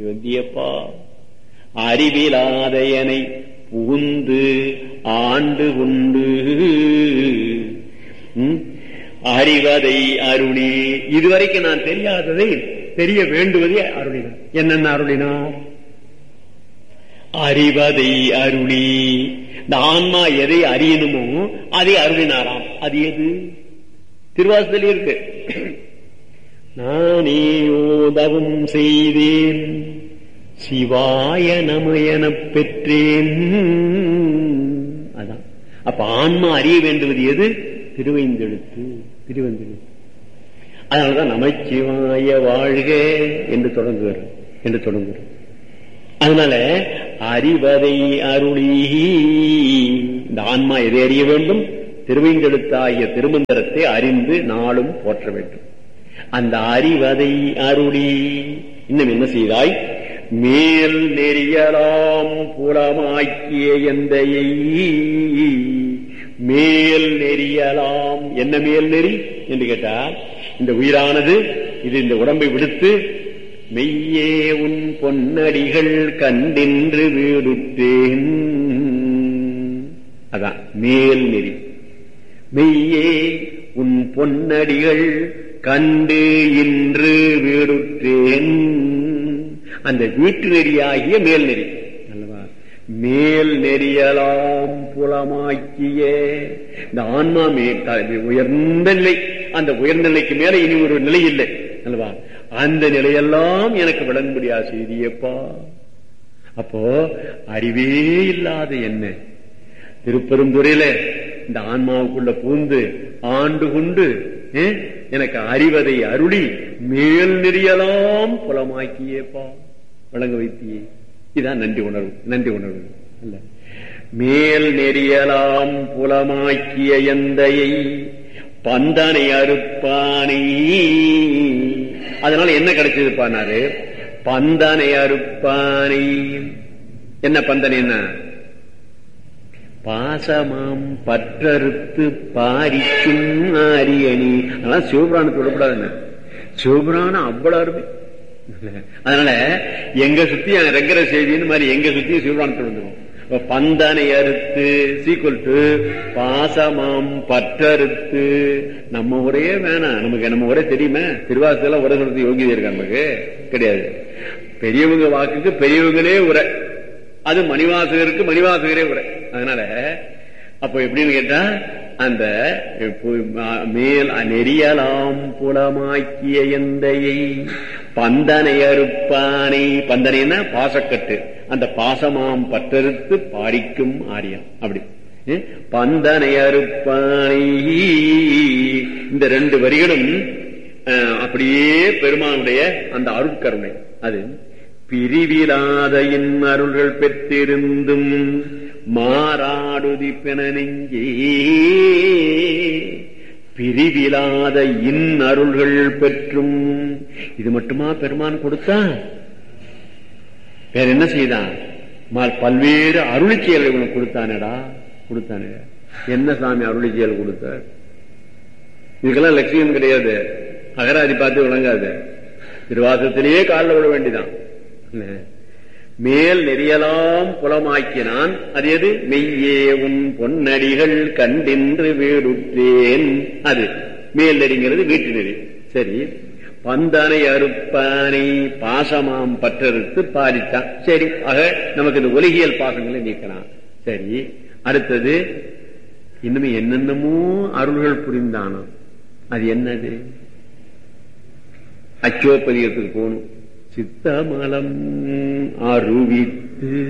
திருவந்தியப்பா அறிவிலாதையனை புகுந்து ஆண்டு கொண்டு ம், அறிவதை அருளி இதுவரைக்கும் நான் தெரியாததை தெரிய வேண்டுவதை அருளினார் என்னென்ன அருளினார் அறிவதை அருளி இந்த ஆன்மா எதை அறியணுமோ அதை அருளினாராம் அது எது திருவாசலே இருக்கு நானே ஓதவும் செய்தேன் சிவாய நம எனப் பெற்றேன் அதான் அப்ப ஆன்மா அறிய வேண்டுவது எது திருவைந்தெழுத்து திருவந்தெழுத்து அதனாலதான் நமச்சிவாய வாழ்க என்று தொடங்குகிறார் என்று தொடங்குகிறார் அதனால அறிவதை அருளி இந்த ஆன்மா எதை அறிய வேண்டும் திருவைந்தெழுத்தாகிய திருமந்திரத்தை அறிந்து நாளும் போற்ற வேண்டும் அந்த அறிவதை அருளி இன்னும் என்ன செய்தாய் மேல் நெறியலாம் புலமாக்கிய எந்தையை மேல் நெறியலாம் என்ன மேல் நெறி என்று கேட்டால் இந்த உயிரானது இது இந்த உடம்பை விடுத்து மெய்யே உன் பொன்னடிகள் கண்டின்று வீடுற்றேன் அதான் மேல் நெறி மெய்யே உன் பொன்னடிகள் கண்டு இன்று வீடுற்றேன் அந்த வீட்டு நெறியாகிய மேல் நெறி அல்லவா மேல் நெறியலாம் புலமாக்கிய இந்த ஆன்மா மே த- உயர்ந்த நிலை அந்த உயர்ந்த நிலைக்கு மேல இனி ஒரு நிலை இல்லை அல்லவா அந்த நிலையெல்லாம் எனக்கு விளங்கும்படியா செய்தியப்பா அப்போ அறிவே இல்லாத என்ன திருப்பெருந்துறையில இந்த ஆன்மாவுக்குள்ள பூந்து ஆண்டு கொண்டு ஏ, எனக்கு அறிவதை அருளி மேல் நெறியலாம் புலமாக்கியேப்பா வழங்க வைத்தியே இதான் நன்றி உணர்வு நன்றி உணர்வு அல்ல மேல் நெறியலாம் புலமாக்கிய எந்தையை பந்தனை அறுப்பானை அதனால என்ன கிடைச்சது பானாரு பந்தனை அறுப்பானை என்ன பந்தனை என்ன பாசமாம் பற்றறுத்து பாரிக்கும் ஆரியணி அதெல்லாம் சிவபுராணத்தை விடக்கூடாதுங்க சிவபுராணம் அவ்வளவு அருமை அதனால எங்க சுத்தி ரெங்கர செய்தின்னு மாதிரி எங்க சுத்தி சிவபுராணத்தை வந்துடும் இப்ப பந்தனை அறுத்து சீக்குவல் டு பாசமாம் பற்றறுத்து நம்ம ஒரே வேணாம் நமக்கு நம்ம ஒரே தெரியுமே திருவாசல உரை சொல்றது யோகிதை இருக்கா நமக்கு கிடையாது பெரியவங்க வாக்குக்கு பெரியவங்களே உரை அது மணிவாசகருக்கு மணிவாசகரே உரை அதனால அப்ப எப்படின்னு கேட்டா அந்த பு- மா- மேல் நெறியலாம் புலமாக்கிய எந்தையை பந்தனை அறுப்பானை பந்தனைன்னா பாசக்கட்டு அந்த பாசமாம் பற்றறுத்து பாரிக்கும் ஆரியம் அப்படி ஏ? பந்தனை அறுப்பானை இந்த ரெண்டு வரிகளும் அஹ், அப்படியே பெருமானுடைய அந்த அருட்கருணை அது பிரிவிலாத இன் அருள்கள் பெற்றிருந்தும் மாறாடுதி பென நெஞ்சே பிரிவிலாத இன் அருள்கள் பெற்றும் இது மட்டுமா பெருமான் கொடுத்தா வேற என்ன செய்தான் மா- பல்வேறு அருளிச் செயல்களை உனக்கு கொடுத்தானடா கொடுத்தானே என்ன சாமி அருளிச் செயல் கொடுத்தார் இதுக்கெல்லாம் லட்சியம் கிடையாது அகராதி பார்த்து விளங்காது திருவாசத்திலேயே காலில் விட வேண்டிதான் மேல் நெறியலாம் புலமாக்கினான் அது எது மெய்யே உன் பொன்னடிகள் கண்டின்று வீடுற்றேன் அது மேல் நெறிங்கிறது வீட்டு நெறி சரி பந்தனை அறுப்பானை பாசமாம் பற்றறுத்து பாதித்தான் சரி ஆக நமக்கு இந்த ஒலிகியல் பாசங்களை நீக்கலாம் சரி அடுத்தது இன்னும் என்னென்னமோ அருள்கள் புரிந்தானாம் அது என்னது அச்சோப்பதியத்துக்கு போகணும் சித்தமலம் அருவித்து